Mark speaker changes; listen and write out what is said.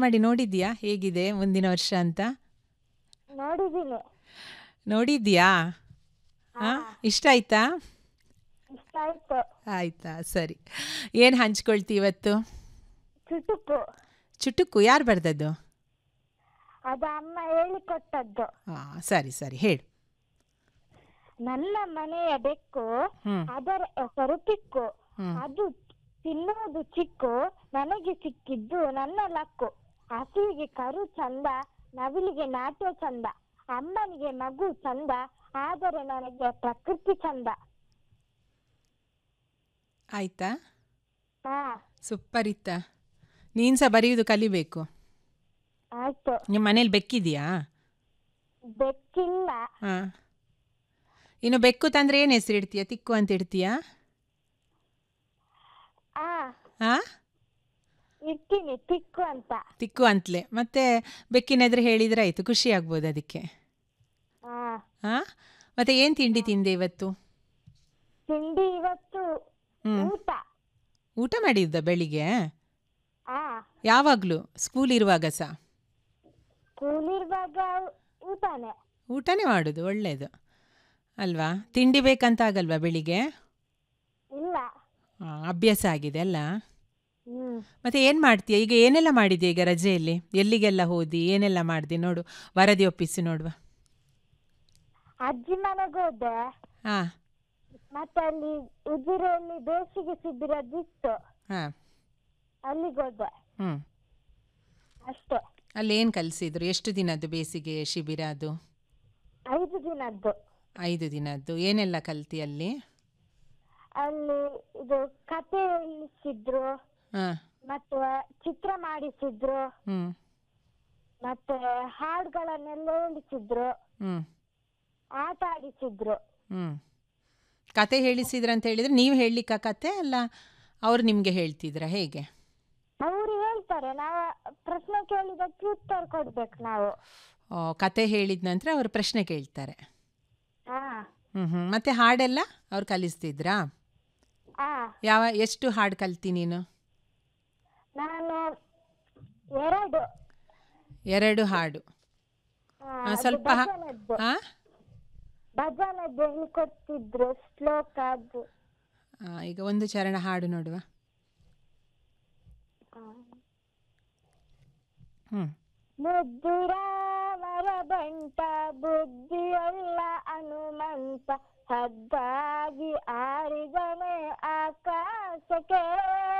Speaker 1: ಮಾಡಿ ನೋಡಿದ್ಯಾ ಹೇಗಿದೆ ಮುಂದಿನ ವರ್ಷ ಅಂತ
Speaker 2: ನೋಡಿದ್ದೀನಿ
Speaker 1: ನೋಡಿದ್ಯಾ ಹಾಂ ಇಷ್ಟ ಆಯ್ತಾ
Speaker 2: ಇಷ್ಟ ಆಯ್ತು
Speaker 1: ಆಯ್ತಾ ಸರಿ ಏನು ಹಂಚ್ಕೊಳ್ತಿ ಇವತ್ತು
Speaker 2: ಚುಟುಕು
Speaker 1: ಚುಟುಕು ಯಾರು ಬರ್ದದ್ದು
Speaker 2: ಅದು ಅಮ್ಮ ಹೇಳಿಕೊಟ್ಟದ್ದು
Speaker 1: ಹಾಂ ಸರಿ ಸರಿ ಹೇಳು
Speaker 2: ನನ್ನ ಮನೆಯ ಬೆಕ್ಕು
Speaker 1: ಹ್ಞೂ
Speaker 2: ಅದರ ಹೆಸರು ಕಿಕ್ಕು
Speaker 1: ಹ್ಮ್.
Speaker 2: ಅದು ತಿನ್ನೋದು ಚಿಕ್ಕು ನನಗೆ ಸಿಕ್ಕಿದ್ದು ನನ್ನ ಲಕ್ಕು ಹಸುವಿಗೆ ಕರು ಚಂದ ನವಿಲಿಗೆ ನಾಟ್ಯ ಚಂದ ಅಮ್ಮನಿಗೆ ಮಗು ಚಂದ ಆದರೆ ನನಗೆ ಪ್ರಕೃತಿ ಚಂದ
Speaker 1: ಆಯ್ತಾ
Speaker 2: ಹಾ
Speaker 1: ಸೂಪರ್ ಇತ್ತ ನೀನು ಸಹ ಬರೆಯುವುದು ಕಲಿಬೇಕು
Speaker 2: ಆಯ್ತು
Speaker 1: ನಿಮ್ಮ ಮನೇಲಿ ಬೆಕ್ಕಿದೆಯಾ
Speaker 2: ಬೆಕ್ಕಿಲ್ಲ
Speaker 1: ಹಾಂ ಇನ್ನು ಬೆಕ್ಕು ತಂದರೆ ಏನು ಹೆಸರು ಇಡ್ತೀಯಾ ತಿಕ್ಕು ಅಂತ ಇಡ್ತೀಯಾ
Speaker 2: ಆ
Speaker 1: ಹಾಂ
Speaker 2: ಇರ್ತೀನಿ ತಿಕ್ಕು ಅಂತ
Speaker 1: ತಿಕ್ಕು ಅಂತಲೇ ಮತ್ತೆ ಬೆಕ್ಕಿನ ಎದುರು ಹೇಳಿದರೆ ಆಯಿತು ಖುಷಿ ಆಗ್ಬೋದು ಅದಕ್ಕೆ
Speaker 2: ಹಾ
Speaker 1: ಹಾಂ ಮತ್ತೆ ಏನು ತಿಂಡಿ ತಿಂದೆ ಇವತ್ತು
Speaker 2: ತಿಂಡಿ ಇವತ್ತು
Speaker 1: ಹ್ಞೂ
Speaker 2: ಊಟ
Speaker 1: ಊಟ ಮಾಡಿದ್ದ ಬೆಳಿಗ್ಗೆ
Speaker 2: ಆ
Speaker 1: ಯಾವಾಗಲೂ ಸ್ಕೂಲ್ ಇರುವಾಗ ಸಹ
Speaker 2: ಸ್ಕೂಲ್ ಇರುವಾಗ ಊಟನೇ
Speaker 1: ಊಟನೇ ಮಾಡೋದು ಒಳ್ಳೆಯದು ಅಲ್ವಾ ತಿಂಡಿ ಬೇಕಂತ ಆಗಲ್ವಾ ಬೆಳಿಗ್ಗೆ
Speaker 2: ಇಲ್ಲ
Speaker 1: ಆ, ಅಭ್ಯಾಸ ಆಗಿದೆ ಅಲ್ಲ
Speaker 2: ಹ್ಮ್
Speaker 1: ಮತ್ತೆ ಏನು ಮಾಡ್ತೀಯ ಈಗ ಏನೆಲ್ಲ ಮಾಡಿದ್ಯಾ ಈಗ ರಜೆಯಲ್ಲಿ ಎಲ್ಲಿಗೆಲ್ಲ ಹೋದಿ ಏನೆಲ್ಲ ಮಾಡಿದೆ ನೋಡು ವರದಿ ಒಪ್ಪಿಸಿ ನೋಡುವ
Speaker 2: ಅಜ್ಜಿ ಮನೆಗೆ ಹೋದೆ
Speaker 1: ಹಾಂ
Speaker 2: ಮತ್ತೆ ಅಲ್ಲಿ ಉಜಿರೆಯಲ್ಲಿ ಬೇಸಿಗೆ ಶಿಬಿರದಿತ್ತು
Speaker 1: ಹಾಂ
Speaker 2: ಅಲ್ಲಿಗೆ ಹೋದೆ
Speaker 1: ಹ್ಞೂ
Speaker 2: ಅಷ್ಟೇ
Speaker 1: ಅಲ್ಲಿ ಏನು ಕಲಿಸಿದ್ರು ಎಷ್ಟು ದಿನದ್ದು ಬೇಸಿಗೆ ಶಿಬಿರ ಅದು
Speaker 2: ಐದು ದಿನದ್ದು
Speaker 1: ಐದು ದಿನದ್ದು ಏನೆಲ್ಲ ಕಲ್ತಿ ಅಲ್ಲಿ
Speaker 2: ಅಲ್ಲಿ ಇದು ಕತೆ ಹೇಳಿಸಿದ್ರು
Speaker 1: ಹಾಂ
Speaker 2: ಮತ್ತೆ ಚಿತ್ರ ಮಾಡಿಸಿದ್ರು
Speaker 1: ಹ್ಞೂ
Speaker 2: ಮತ್ತೆ ಹಾಡುಗಳನ್ನೆಲ್ಲ ಹೇಳಿಸಿದ್ರು
Speaker 1: ಹ್ಞೂ
Speaker 2: ಆಟ ಆಡಿಸಿದ್ರು
Speaker 1: ಹ್ಞೂ ಕತೆ ಹೇಳಿಸಿದ್ರಂತ ಹೇಳಿದರೆ ನೀವು ಹೇಳಲಿಕ್ಕ ಕತೆ ಅಲ್ಲ ಅವ್ರು ನಿಮಗೆ ಹೇಳ್ತಿದ್ರಾ ಹೇಗೆ
Speaker 2: ಅವರು ಹೇಳ್ತಾರೆ ನಾವು ಪ್ರಶ್ನೆ ಕೇಳಿದಕ್ಕೆ ಉತ್ತರ ಕೊಡ್ಬೇಕು ನಾವು
Speaker 1: ಓ, ಕತೆ ಹೇಳಿದ ನಂತರ ಅವರು ಪ್ರಶ್ನೆ ಕೇಳ್ತಾರೆ
Speaker 2: ಹಾ
Speaker 1: ಹ್ಞೂ ಹ್ಞೂ ಮತ್ತು ಹಾಡೆಲ್ಲ ಅವ್ರು ಕಲಿಸ್ತಿದ್ರಾ
Speaker 2: ಹಾ
Speaker 1: ಯಾವ ಎಷ್ಟು ಹಾಡು ಕಲ್ತಿ ನೀನು
Speaker 2: ನಾನು ಎರಡು
Speaker 1: ಎರಡು ಹಾಡು
Speaker 2: ಆ,
Speaker 1: ಆ,
Speaker 2: ಅದು
Speaker 1: ಸ್ವಲ್ಪ ಹಾ-
Speaker 2: ಭಜನದ್ದು
Speaker 1: ಹಾಂ
Speaker 2: ಭಜನದ್ದು ಹೇಳ್ಕೊಡ್ತಿದ್ರು ಶ್ಲೋಕ ಅದು
Speaker 1: ಈಗ ಒಂದು ಚರಣ ಹಾಡು ನೋಡುವ ಹ್ಞೂ
Speaker 2: ಮುದ್ದು ರಾಮರ ಬಂಟ ಬುದ್ಧಿಯಲ್ಲ ಹನುಮಂತ ಹದ್ದಾಗಿ ಆರಿದನೆ ಆಕಾಶಕ್ಕೆ